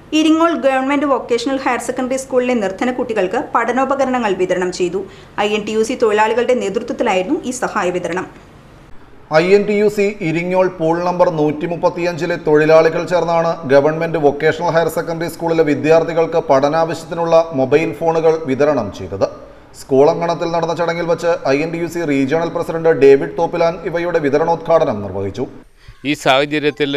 Iringole government vocational higher secondary സ്കൂളിലെ നിർധന കുട്ടികൾക്ക് പഠനോപകരണങ്ങൾ വിതരണം ചെയ്തു I N T U C തൊഴിലാളികളുടെ നേതൃത്വത്തിലായിരുന്നു ഈ സഹായ വിതരണം I N T U C Iringol pool number നൂറ്റി മുപ്പത്തിയഞ്ചിലെ തൊഴിലാളികൾ ചേർന്നാണ് ഗവൺമെന്റ് വൊക്കേഷണൽ ഹയർ സെക്കൻഡറി സ്കൂളിലെ വിദ്യാർത്ഥികൾക്ക് പഠനാവശ്യത്തിനുള്ള മൊബൈൽ ഫോണുകൾ വിതരണം ചെയ്തത് സ്കൂൾ അങ്കണത്തിൽ നടന്ന ചടങ്ങിൽ വെച്ച് I N T U C regional president David Thoppilan ഇവയുടെ വിതരണോദ്ഘാടനം നിർവഹിച്ചു ഈ സാഹചര്യത്തിൽ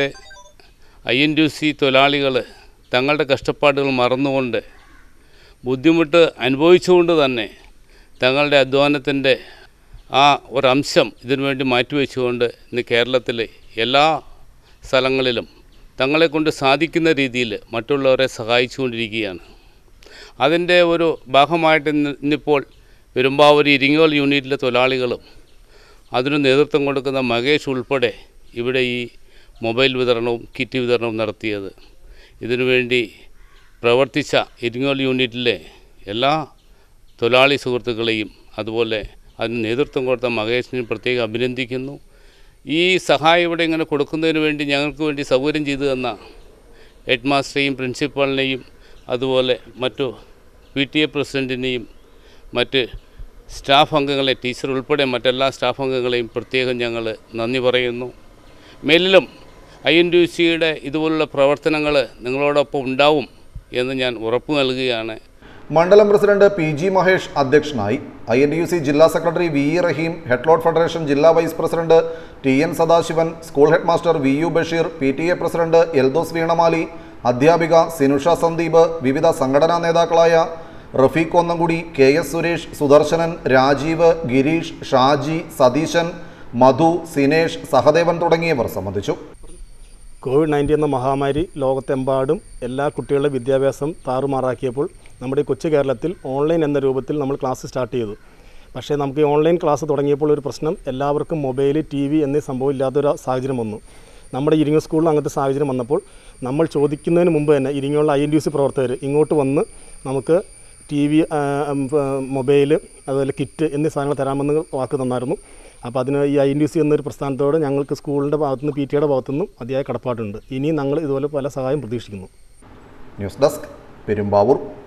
ഐ എൻ ടി സി തൊഴിലാളികൾ തങ്ങളുടെ കഷ്ടപ്പാടുകൾ മറന്നുകൊണ്ട് ബുദ്ധിമുട്ട് അനുഭവിച്ചുകൊണ്ട് തന്നെ തങ്ങളുടെ അധ്വാനത്തിൻ്റെ ആ ഒരംശം ഇതിനു വേണ്ടി മാറ്റിവെച്ചുകൊണ്ട് ഇന്ന് കേരളത്തിലെ എല്ലാ സ്ഥലങ്ങളിലും തങ്ങളെ കൊണ്ട് സാധിക്കുന്ന രീതിയിൽ മറ്റുള്ളവരെ സഹായിച്ചുകൊണ്ടിരിക്കുകയാണ് അതിൻ്റെ ഒരു ഭാഗമായിട്ട് ഇന്ന് ഇന്നിപ്പോൾ പെരുമ്പാവൂർ ഇരിങ്ങോൾ യൂണിറ്റിലെ തൊഴിലാളികളും അതിന് നേതൃത്വം കൊടുക്കുന്ന മകേഷ് ഉൾപ്പെടെ ഇവിടെ ഈ മൊബൈൽ വിതരണവും കിറ്റ് വിതരണവും നടത്തിയത് ഇതിനുവേണ്ടി പ്രവർത്തിച്ച ഇരിങ്ങോൾ യൂണിറ്റിലെ എല്ലാ തൊഴിലാളി സുഹൃത്തുക്കളെയും അതുപോലെ അതിന് നേതൃത്വം കൊടുത്ത മകേഷിനെ പ്രത്യേകം അഭിനന്ദിക്കുന്നു ഈ സഹായം ഇവിടെ ഇങ്ങനെ കൊടുക്കുന്നതിന് വേണ്ടി ഞങ്ങൾക്ക് വേണ്ടി സൗകര്യം ചെയ്തു തന്ന ഹെഡ് മാസ്റ്ററെയും പ്രിൻസിപ്പാളിനെയും അതുപോലെ മറ്റു പി ടി എ പ്രസിഡൻറ്റിനെയും മറ്റ് സ്റ്റാഫ് അംഗങ്ങളെ ടീച്ചർ ഉൾപ്പെടെ മറ്റെല്ലാ സ്റ്റാഫ് അംഗങ്ങളെയും പ്രത്യേകം ഞങ്ങൾ നന്ദി പറയുന്നു മേലിലും ഐ എൻ ഡി സിയുടെ ഇതുപോലുള്ള പ്രവർത്തനങ്ങൾ നിങ്ങളോടൊപ്പം ഉണ്ടാവും എന്ന് ഞാൻ ഉറപ്പു നൽകുകയാണ് മണ്ഡലം പ്രസിഡന്റ് പി ജി മഹേഷ് അധ്യക്ഷനായി ഐ എൻ യു സി ജില്ലാ secretary V E Rahim headload federation ജില്ലാ vice president T N Sadasivan school head master V U Basheer P T A president Eldhose വീണമാലി അധ്യാപിക സിനുഷ സന്ദീപ് വിവിധ സംഘടനാ നേതാക്കളായ റഫീഖ് ഒന്നംകുടി കെ എസ് സുരേഷ് സുദർശനൻ രാജീവ് ഗിരീഷ് ഷാജി സതീശൻ മധു സിനേഷ് സഹദേവൻ തുടങ്ങിയവർ സംബന്ധിച്ചു കോവിഡ് നയൻറ്റീൻ എന്ന മഹാമാരി ലോകത്തെമ്പാടും എല്ലാ കുട്ടികളുടെ വിദ്യാഭ്യാസം താറുമാറാക്കിയപ്പോൾ നമ്മുടെ ഈ കൊച്ചു കേരളത്തിൽ ഓൺലൈൻ എന്ന രൂപത്തിൽ നമ്മൾ ക്ലാസ് സ്റ്റാർട്ട് ചെയ്തു പക്ഷേ നമുക്ക് ഈ ഓൺലൈൻ ക്ലാസ് തുടങ്ങിയപ്പോൾ ഒരു പ്രശ്നം എല്ലാവർക്കും മൊബൈൽ ടി വി എന്നീ സംഭവം ഇല്ലാത്തൊരു സാഹചര്യം വന്നു നമ്മുടെ ഇരിങ്ങ സ്കൂളിൽ അങ്ങനത്തെ സാഹചര്യം വന്നപ്പോൾ നമ്മൾ ചോദിക്കുന്നതിന് മുമ്പ് തന്നെ ഇരിങ്ങുള്ള ഐ എൻ ഡി സി പ്രവർത്തകർ ഇങ്ങോട്ട് വന്ന് നമുക്ക് ടി വി മൊബൈൽ അതുപോലെ കിറ്റ് എന്നീ സാധനങ്ങൾ തരാമെന്ന് വാക്ക് തന്നായിരുന്നു അപ്പോൾ അതിന് ഈ ഐ എൻ ഡി സി എന്നൊരു പ്രസ്ഥാനത്തോട് ഞങ്ങൾക്ക് സ്കൂളിൻ്റെ ഭാഗത്തുനിന്ന് പി ടി എയുടെ ഭാഗത്തുനിന്നും അതിയായ കടപ്പാടുണ്ട് ഇനിയും ഞങ്ങൾ ഇതുപോലെ പല സഹായം പ്രതീക്ഷിക്കുന്നു ന്യൂസ് ഡെസ്ക് പെരുമ്പാവൂർ